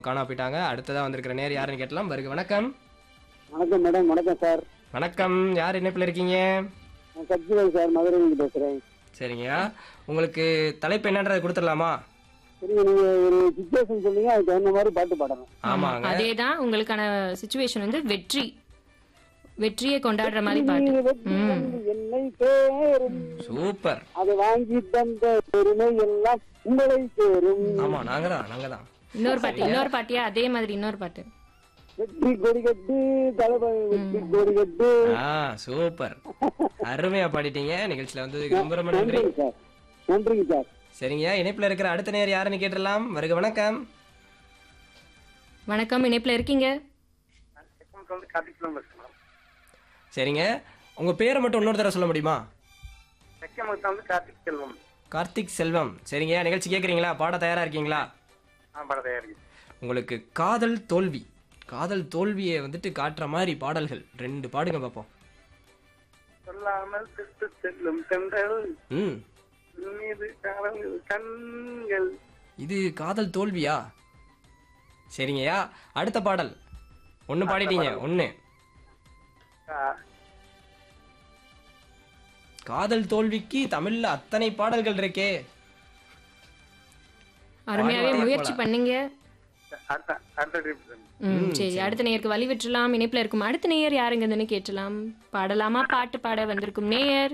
காணா போயிட்டாங்க அடுத்ததா வந்திருக்கிற நேர் யாருன்னு கேட்டலாம் வருக வணக்கம் வணக்கம் மேடம் வணக்கம் சார் வணக்கம் யார் இணைப்பில் இருக்கீங்க நான் சக்திவேல் சார் மதுரையிலிருந்து பேசுறேன் சரிங்க உங்களுக்கு தலைப்பு என்னன்றதை கொடுத்துடலாமா சரிங்க நீங்க ஒரு சுச்சுவேஷன் சொன்னீங்க அதுக்கு தகுந்த மாதிரி பாட்டு பாடணும் ஆமாங்க அதேதான் உங்களுக்கான சுச்சுவேஷன் வந்து வெற்றி வெற்றியை கொண்டாடுற மாதிரி பாட்டு நீ வெற்றி வந்து என்னை சேரும் சூப்பர் அதை வாங்கி தந்த பெருமை எல்லாம் உங்களை சேரும் ஆமா நாங்க தான் நாங்க தான் இன்னொரு பாட்டு இன்னொரு பாட்டியா அதே மாதிரி இன்னொரு பாட்டு வெற்றி கொடி கட்டு தளபதி வெற்றி கொடி கட்டு ஆ சூப்பர் அருமையா பாடிட்டீங்க நிகழ்ச்சியில வந்ததுக்கு ரொம்ப ரொம்ப நன்றி நன்றிங்க சார் நன்றிங்க சார் சரிங்க இணைப்புல இருக்கிற அடுத்த நேர் யாருன்னு கேட்டுடலாம் வருக வணக்கம் வணக்கம் இணைப்புல இருக்கீங்க சரிங்க உங்க பேரை மட்டும் இன்னொரு தடவை சொல்ல முடியுமா வந்து கார்த்திக் செல்வம் கார்த்திக் செல்வம் சரிங்க நிகழ்ச்சி கேட்குறீங்களா பாட தயாரா இருக்கீங்களா ஆ பட தயாரிக்கு உங்களுக்கு காதல் தோல்வி காதல் தோல்வியை வந்துட்டு காட்டுற மாதிரி பாடல்கள் ரெண்டு பாடுங்க பார்ப்போம் சொல்லாமல் திட்டு செல்லும் தென்றல் ம் உன் மீது காதல் கண்கள் இது காதல் தோல்வியா சரிங்கய்யா அடுத்த பாடல் ஒன்று பாடிட்டீங்க ஒன்று ஆ, காதல் தோல்விக்கு தமிழ்ல அத்தனை பாடல்கள் இருக்கே அருமையாவே பாடுவாங்க முயற்சி போல. பண்ணீங்க அடுத்த அடுத்த trip தான். ம் சரி அடுத்த நேயருக்கு வழி விட்டுலாம் இணைப்புல இருக்கும் அடுத்த நேயர் யாருங்கன்னு கேட்டலாம் பாடலாமா பாட்டு பாட வந்திருக்கும் நேயர்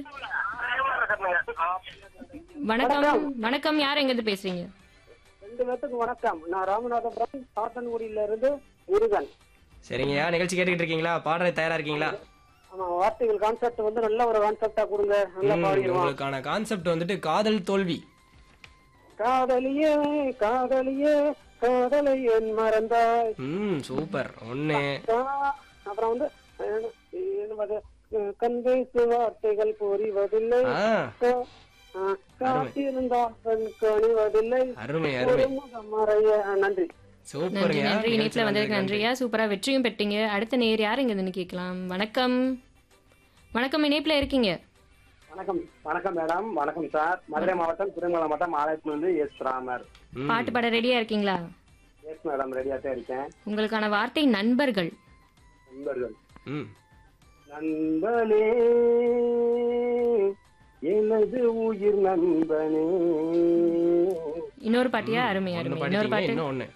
வணக்கம் வணக்கம் யார் எங்க இருந்து பேசுறீங்க ரெண்டு பேத்துக்கு வணக்கம் நான் ராமநாதபுரம் சாத்தன்குடியில இருந்து முருகன் சரிங்கய்யா நிகழ்ச்சி கேட்டுக்கிட்டு இருக்கீங்களா பாடுற தயாரா இருக்கீங்களா ஆமா வார்த்தைகள் கான்செப்ட் வந்து நல்ல ஒரு கான்செப்டா கொடுங்க நல்லா ம், பாடிடுவான் உங்களுக்கான கான்செப்ட் வந்துட்டு காதல் தோல்வி காதலியே காதலியே காதலை என் மறந்தாய் ம் சூப்பர் ஒன்று கா- அப்புறம் வந்து அஹ், என்னது, அஹ், கண் பேசு வார்த்தைகள் புரிவதில்லை ஆ கா- அஹ், காத்திருந்தால் பெண் கணிவதில்லை அருமை அருமை ஒரு முகம் மறைய அஹ், நன்றி நன்றி சூப்பருங்க நன்றி இணைப்புல வந்ததுக்கு நன்றியா சூப்பரா வெற்றியும் பெற்றீங்க அடுத்த நேயர் யார் எங்க இருந்து கேட்கலாம் வணக்கம் வணக்கம் இணைப்புல இருக்கீங்க வணக்கம் வணக்கம் மேடம் வணக்கம் சார் மதுரை மாவட்டம் திருமலை மாவட்டம் ஆலயத்திலிருந்து எஸ் ராமர் ம், பாட்டு பாட ரெடியா இருக்கீங்களா எஸ் மேடம் ரெடியா தான் இருக்கேன் உங்களுக்கான வார்த்தை நண்பர்கள் நண்பர்கள் ம் நண்பனே எனது உயிர் நண்பனே இன்னொரு பாட்டியா அருமை ஒன்று அருமை இன்னொரு பாடிட்டீங்க பாட்டு இன்னும் ஒன்று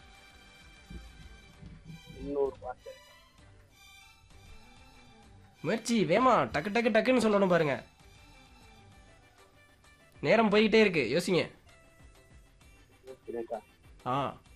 இன்னொரு வார்த்தை முயற்சி வேமா டக்கு டக்கு டக்குன்னு சொல்லணும் பாருங்க நேரம் போய்கிட்டே இருக்கு யோசிங்க யோசிக்கிறேன் சார். ஆ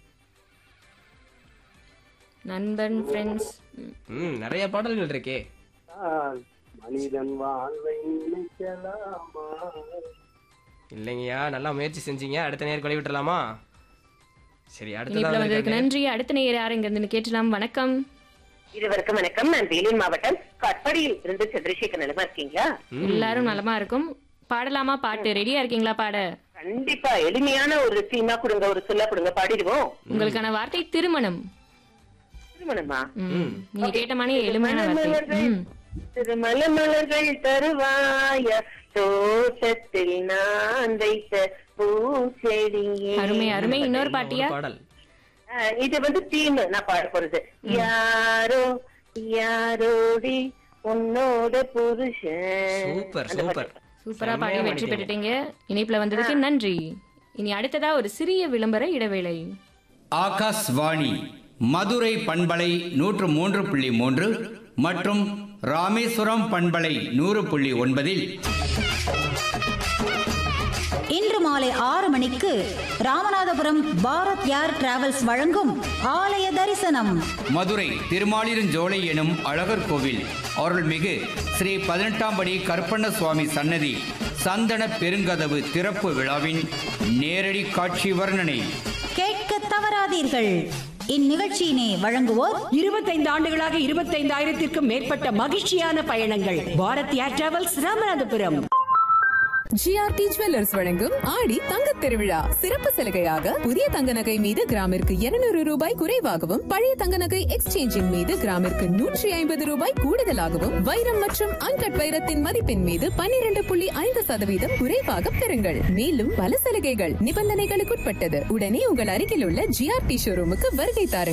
நண்பன் ஃப்ரெண்ட்ஸ் ம் நிறைய பாடல்கள் இருக்கே ஆஹ், மனிதன் வாழ்வை நினைக்கலாமா இல்லைங்கய்யா நல்லா முயற்சி செஞ்சீங்க அடுத்த நேரம் கொலை விட்டுலாமா சரி இணைப்புல அடுத்ததாக வந்ததுக்கு நன்றி அடுத்த நேயர் யார் எங்க இருந்து கேட்டலாம் வணக்கம் இருவருக்கும் வணக்கம் நான் வேலூர் மாவட்டம் காட்பாடியில் இருந்து சந்திரசேகர் நிலமா இருக்கீங்களா எல்லாரும் நலமா இருக்கும் பாடலாமா பாட்டு ரெடியா இருக்கீங்களா பாட கண்டிப்பா எளிமையான ஒரு சீமா கொடுங்க ஒரு சொல்ல கொடுங்க பாடிடுவோம் உங்களுக்கான வார்த்தை திருமணம் திருமணமா ம். நீங்க கேட்ட மாதிரி எளிமையான வார்த்தை ம். திருமல மலர்கள் தருவாய தோட்டத்தில் நான் வைத்த பூச்செடியே அருமை அருமை இன்னொரு பாட்டியா பாடல் ஆஹ், இது வந்து தீம் நான் பாட போறது யாரோ யாரோடி உன்னோட புருஷன் சூப்பர் அந்த சூப்பர் பாட்டு. சூப்பரா பாடி செம்மையா வெற்றி பாடிட்டீங்க. பெற்றுட்டீங்க இணைப்புல வந்ததுக்கு நன்றி இனி அடுத்ததா ஒரு சிறிய விளம்பர இடைவேளை ஆகாஷ்வாணி மதுரை பண்பலை நூற்று மூன்று புள்ளி மூன்று மற்றும் ராமேஸ்வரம் பண்பலை நூறு புள்ளி ஒன்பதில் இன்று மாலை ஆறு மணிக்கு ராமநாதபுரம் பாரத் ஏர் டிராவல்ஸ் வழங்கும் ஆலய தரிசனம் மதுரை திருமாலிருஞ்சோலை எனும் அழகர் கோவில் அருள்மிகு ஸ்ரீ பதினெட்டாம் படி கருப்பண்ண சுவாமி சன்னதி சந்தன பெருங்கதவு திறப்பு விழாவின் நேரடி காட்சி வர்ணனை கேட்க தவறாதீர்கள் இந்நிகழ்ச்சியினை வழங்குவோர் இருபத்தைந்து ஆண்டுகளாக இருபத்தைந்தாயிரத்திற்கும் மேற்பட்ட மகிழ்ச்சியான பயணங்கள் Bharat air travels Ramanathapuram GRT jewellers வழங்கும் ஆடி தங்கத் திருவிழா சிறப்பு சலுகையாக புதிய தங்க நகை மீது கிராமிற்கு இருநூறு ரூபாய் குறைவாகவும் பழைய தங்க நகை எக்ஸ்சேஞ்சின் மீது கிராமிற்கு நூற்றி ஐம்பது ரூபாய் கூடுதலாகவும் வைரம் மற்றும் அன்கட் வைரத்தின் மதிப்பின் மீது பன்னிரண்டு புள்ளி ஐந்து சதவீதம் குறைவாக பெறுங்கள் மேலும் பல சலுகைகள் நிபந்தனைகளுக்குட்பட்டது உடனே உங்கள் அருகில் உள்ள ஜிஆர்டி ஷோரூமுக்கு வருகை தாருங்கள்